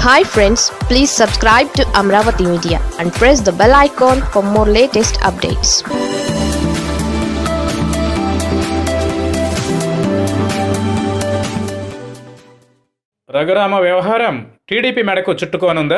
hi friends please subscribe to Amaravati media and press the bell icon for more latest updates Raghurama వ్యవహారం TDP మెడకు చుట్టుకోనుందా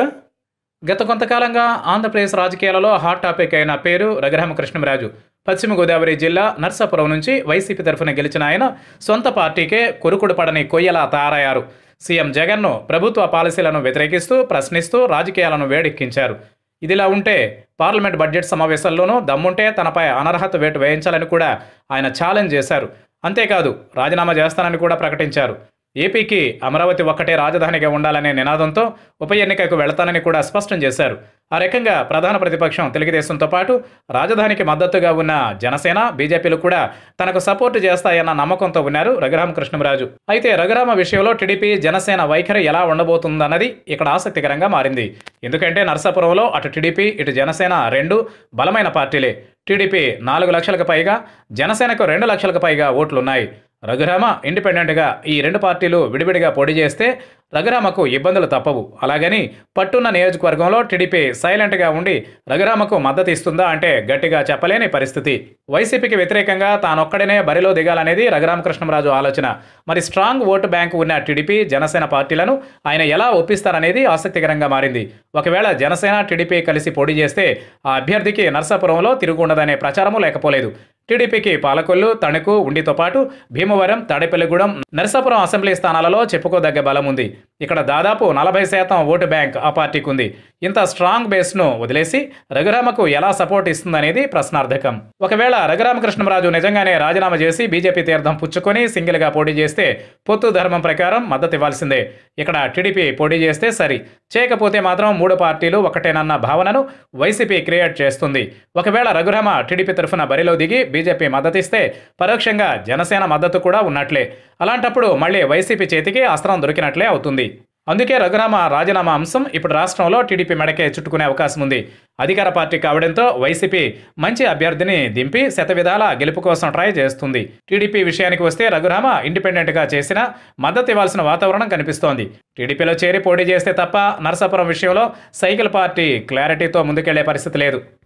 గత కొంతకాలంగా ఆంధ్రప్రదేశ్ రాజకీయాలలో hot topic అయిన పేరు రఘురామకృష్ణంరాజు పశ్చిమ గోదావరి జిల్లా నర్సాపురం నుంచి వైసీపీ తరఫున గెలిచిన ఆయన సొంత పార్టీకే కొరుకుడు పడని కొయ్యలా తయారయ్యారు సీఎం జగన్ను ప్రభుత్వ పాలసీలను వ్యతిరేకిస్తూ ప్రశ్నిస్తూ రాజకీయాలను వేడెక్కించారు ఇదిలా ఉంటే పార్లమెంట్ బడ్జెట్ సమావేశాల్లోనూ దమ్ముంటే తనపై అనర్హత వేటు వేయించాలని కూడా ఆయన ఛాలెంజ్ చేశారు అంతేకాదు రాజీనామా చేస్తానని కూడా ప్రకటించారు ఏపీకి అమరావతి ఒక్కటే రాజధానిగా ఉండాలనే నినాదంతో ఉప ఎన్నికకు వెళతానని కూడా స్పష్టం చేశారు ఆ రకంగా ప్రధాన ప్రతిపక్షం తెలుగుదేశంతో పాటు రాజధానికి మద్దతుగా ఉన్న జనసేన బీజేపీలు కూడా తనకు సపోర్టు చేస్తాయన్న నమ్మకంతో ఉన్నారు రఘురామకృష్ణరాజు అయితే రఘురామ విషయంలో టీడీపీ జనసేన వైఖరి ఎలా ఉండబోతుందన్నది ఇక్కడ ఆసక్తికరంగా మారింది ఎందుకంటే నర్సాపురంలో అటు టీడీపీ ఇటు జనసేన రెండు బలమైన పార్టీలే టీడీపీ నాలుగు లక్షలకు పైగా జనసేనకు రెండు లక్షలకు పైగా ఓట్లున్నాయి రఘురామ ఇండిపెండెంట్గా ఈ రెండు పార్టీలు విడివిడిగా పోటీ చేస్తే రఘురామకు ఇబ్బందులు తప్పవు అలాగని పట్టున్న నియోజకవర్గంలో టీడీపీ సైలెంట్గా ఉండి రఘురామకు మద్దతు ఇస్తుందా అంటే గట్టిగా చెప్పలేని పరిస్థితి వైసీపీకి వ్యతిరేకంగా తానొక్కడనే బరిలో దిగాలనేది రఘురామకృష్ణరాజు ఆలోచన మరి స్ట్రాంగ్ ఓటు బ్యాంకు ఉన్న టీడీపీ జనసేన పార్టీలను ఆయన ఎలా ఒప్పిస్తారనేది ఆసక్తికరంగా మారింది ఒకవేళ జనసేన టీడీపీ కలిసి పోటీ చేస్తే ఆ అభ్యర్థికి నర్సాపురంలో తిరుగుండదనే ప్రచారము లేకపోలేదు టీడీపీకి పాలకొల్లు తణుకు ఉండితో పాటు భీమవరం తాడేపల్లిగూడెం నరసాపురం అసెంబ్లీ స్థానాలలో చెప్పుకోదగ్గ బలం ఉంది ఇక్కడ దాదాపు నలభై శాతం ఓటు బ్యాంక్ ఆ పార్టీకి ఉంది ఇంత స్ట్రాంగ్ బేస్ను వదిలేసి రఘురామకు ఎలా సపోర్ట్ ఇస్తుందనేది ప్రశ్నార్థకం ఒకవేళ రఘురామకృష్ణరాజు నిజంగానే రాజీనామా చేసి బీజేపీ తీర్థం పుచ్చుకొని సింగిల్గా పోటీ చేస్తే పొత్తు ధర్మం ప్రకారం మద్దతు ఇవ్వాల్సిందే ఇక్కడ టీడీపీ పోటీ చేస్తే సరి చేయకపోతే మాత్రం మూడు పార్టీలు ఒకటేనన్న భావనను వైసీపీ క్రియేట్ చేస్తుంది ఒకవేళ రఘురామ టీడీపీ తరఫున బరిలో దిగి బీజేపీ మద్దతిస్తే పరోక్షంగా జనసేన మద్దతు కూడా ఉన్నట్లే అలాంటప్పుడు మళ్ళీ వైసీపీ చేతికి అస్త్రం దొరికినట్లే అవుతుంది అందుకే రఘురామ రాజీనామా అంశం ఇప్పుడు రాష్ట్రంలో టీడీపీ మెడకే చుట్టుకునే అవకాశం ఉంది అధికార పార్టీ కావడంతో వైసీపీ మంచి అభ్యర్థిని దింపి శతవిధాల గెలుపు కోసం ట్రై చేస్తుంది టీడీపీ విషయానికి వస్తే రఘురామ ఇండిపెండెంట్గా చేసిన మద్దతు ఇవ్వాల్సిన వాతావరణం కనిపిస్తోంది టీడీపీలో చేరి పోటీ చేస్తే తప్ప నరసాపురం విషయంలో సైకిల్ పార్టీ క్లారిటీతో ముందుకెళ్లే పరిస్థితి లేదు